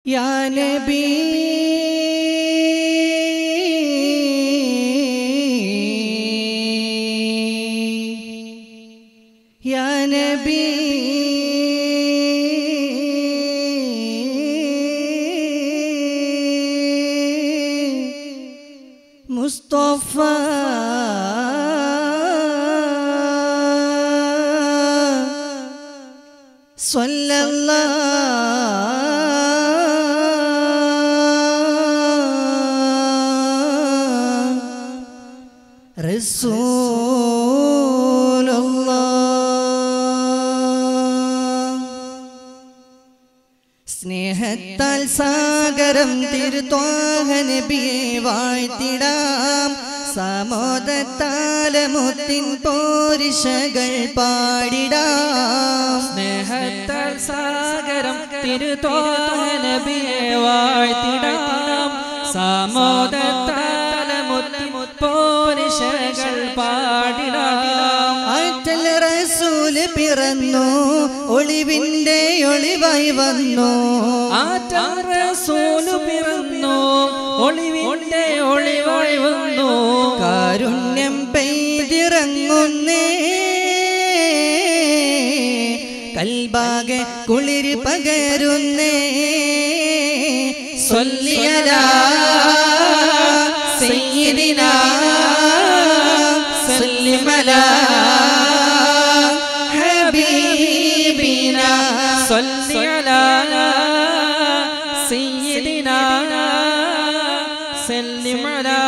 يا نبي يا نبي مصطفى صلى الله رسول الله സ്നേഹത്താൽ സാഗരം തിരുത്വാഹനബിയെ വാഴ്ത്തിടാം സമോദത്താലമുത്തിൻ പോരിശകൾ പാടിടാം സ്നേഹത്താൽ സാഗരം തിരുത്തോനബിയെ വാഴ്ത്തിടാം സാമോദത്താലമുത്തി പോരിശകൾ പാടിടാം ആറ്റൽ റസൂല് പിറന്നു ഒളിവിന്റെ ഒളിവായി വന്നു ആറ്റാറസൂലു പിറന്നു ഒളിവിന്റെ ഒളിവായി വന്നു കാരുണ്യം പെയ്തിറങ്ങുന്നേ കൽബാകെ കുളിര് പകരുന്നേ സൊല്ലിയല സയ്യിദിന സല്ലിമല ഹബീബിന صل على سيدنا سلم على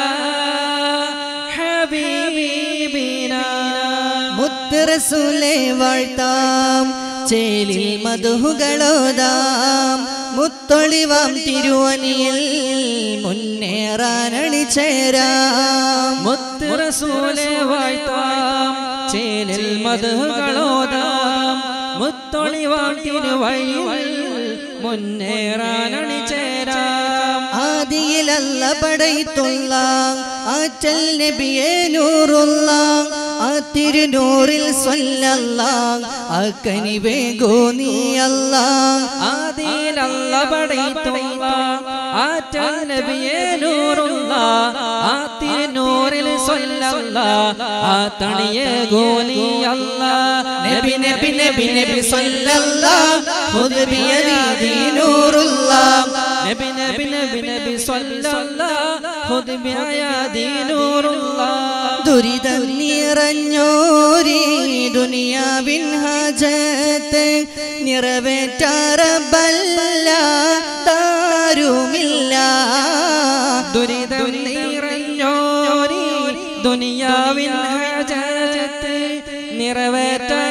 حبيبنا മുത്തറസുലെ വാഴ്ത്താം ചേലിൽ മധുഹുകളോതാം മുത്തൊളിവാം തിരുവനിയിൽ മുന്നേറാനണി ചേരാം മുത്ത് റസൂലെ വാഴ്ത്താം ചേലിൽ മധുകളോതാം മുത്തൊളിവാം തിരുവഴിയിൽ മുന്നേറാനണി ചേരാം ആദിയിലല്ല പടയത്തുള്ള ആറ്റൽ നബിയെ നൂറുള്ള ആ തിരുനൂറിൽ സ്വല്ലല്ല ആ കനിവേഗോ നീ അല്ല ആദിയിലല്ല പടയത്തുള്ള ആറ്റൽ നബിയെ നൂറുള്ള ആ തിരുനൂറിൽ സ്വല്ലല്ല ആ തണിയെ ഗോലി അല്ല നബി നബി നബി നബി സ്വല്ലല്ല ഖുദ് ബിയദി നൂറുള്ള നബി നബി നബി നബി സ്വല്ലല്ലാ ഖുദ് ബിഅയാദി നൂറുല്ലാ ദുരിതം നിറഞ്ഞോരി ദുനിയാവിൻ ഹാജത്ത് നിറവേറ്റാറബല്ല താരുമില്ല ദുരിതം നിറഞ്ഞോരി ദുനിയാവിൻ ഹജത്ത് നിറവേറ്റാൻ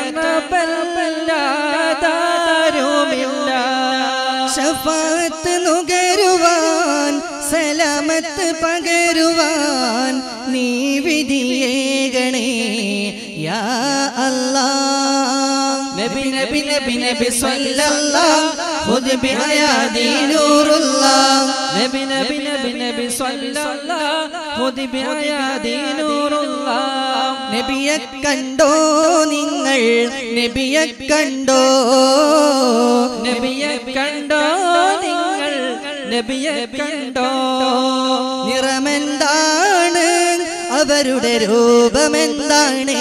റബ്ബല്ലാതാരുമില്ല ഷഫാത്ത് നുകരുവാൻ സലാമത്ത് പകരുവാൻ നീ വിധിയേകണേ യാ അല്ലാ നബി നബി നബി നബി സ്വല്ലല്ലാഹ് ഖുദ് ബിഅയാദി നൂറുല്ലാഹ് നബി നബി നബി നബി സ്വല്ലല്ലാ ഖുദ് ബിഅയാദി നൂറുല്ലാ നബിയെ കണ്ടോ നിങ്ങൾ നബിയെ കണ്ടോ നബിയെ കണ്ടോ നിങ്ങൾ നബിയെ കണ്ടോ നിറമെന്താണ് അവരുടെ രൂപമെന്താണ്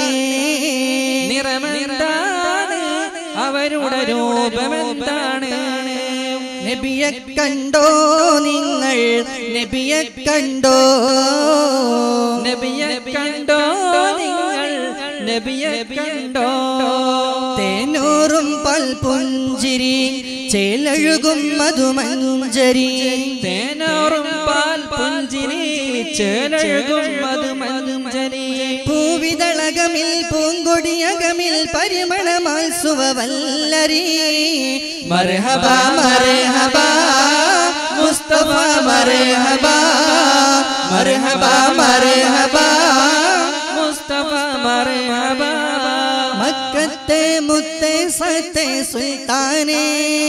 നിറമെന്താണ് അവരുടെ രൂപമെന്താണ് നബിയെ കണ്ടോ നിങ്ങൾ നബിയെ കണ്ടോ നബിയെ കണ്ടോ നിങ്ങൾ നബിയെ കണ്ടോ തേനൂറും പൽപുഞ്ചിരി ചേലഴുകും മധുമഞ്ചരി തേനോറും പാൽ പുഞ്ചിരി ചേലഴുകും മധുമഞ്ജരി പൂവിതളകമിൽ പൂങ്കൊടിയകമിൽ പരിമളമാൽ സുവവല്ലരി മർഹബ മർഹബ മുസ്തഫ മർഹബ മർഹബ മർഹബ മുസ്തഫ മർഹബ മക്കത്തെ മുത്തെ സത്തെ സുൽത്താനേ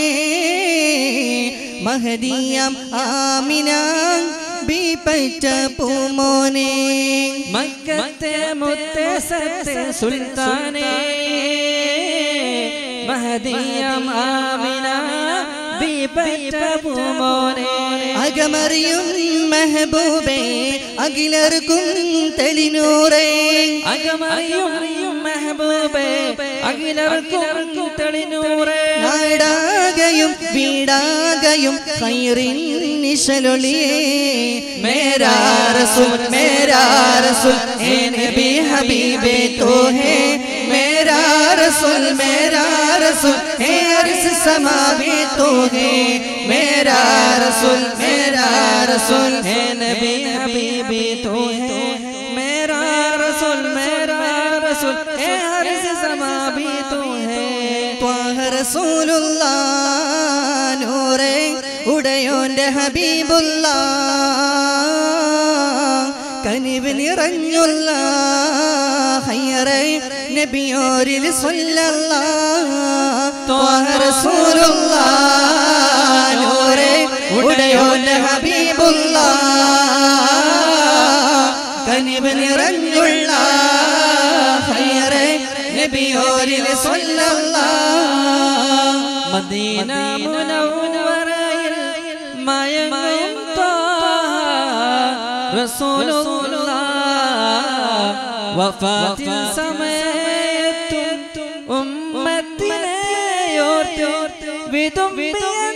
മഹദിയം ആമിന ബീപ്പറ്റ പൂമോനെ മക്കത്തെ മുത്തെ സത്തെ സുൽത്താനേ മഹദിയം ആമിന ഹബീബറ്റ പൂമോനെ അകമറിയും മെഹബൂബേ അഖിലർക്കും തെളിനൂറേ അകമറിയും മെഹബൂബേ അഖിലർക്കും തെളിനൂറേ നാടാകയും വീടാകയും ഖൈറിൻ നിശലൊളിയേ മേരാ റസൂൽ മേരാ റസൂൽ ഏ നബി ഹബീബേ तो है मेरा रसूल मेरा रसूल है अर्श समा भी तो है मेरा रसूल मेरा रसूल है नबी हबीबी तो है मेरा रसूल मेरा रसूल है हर से समा भी तो है ത്വാഹ റസൂലുള്ള നൂറേ ഉടയോന്റെ ഹബീബുള്ള കനിവ് നിറഞ്ഞുള്ള ഹയ്യറേ നബിയോരിൽ സ്വല്ലല്ല ത്വാഹ റസൂലുള്ള നൂറേ ഉടയോന്റെ ഹബീബുള്ള കനിവ് നിറഞ്ഞുള്ള ഹയ്യറേ നബിയോരിൽ സ്വല്ലല്ലാ മദീന മുനവ്വറയിൽ മയങ്ങും റസൂലുള്ള വഫാത്തിൻ സമയത്തും ഉമ്മത്തിനെ ഓർത്ത് വിതുമ്പിയൻ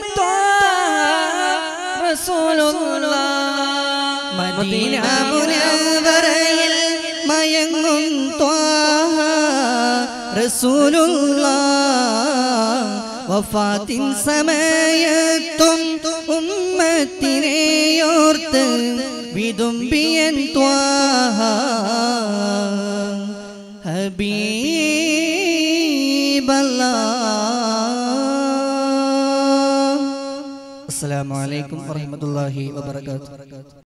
റസൂലുള്ള മദീന മുനവറയിൽ മയങ്ങും ത്വാഹ റസൂലുള്ള വഫാത്തിൻ സമയത്തും ഉമ്മത്തിനെയോർത്ത് വിതുമ്പിയൻ ത്വാഹ ഹബീബല്ലാ അസ്സലാമു അലൈക്കും വറഹ്മത്തുള്ളാഹി വബറകാതുഹു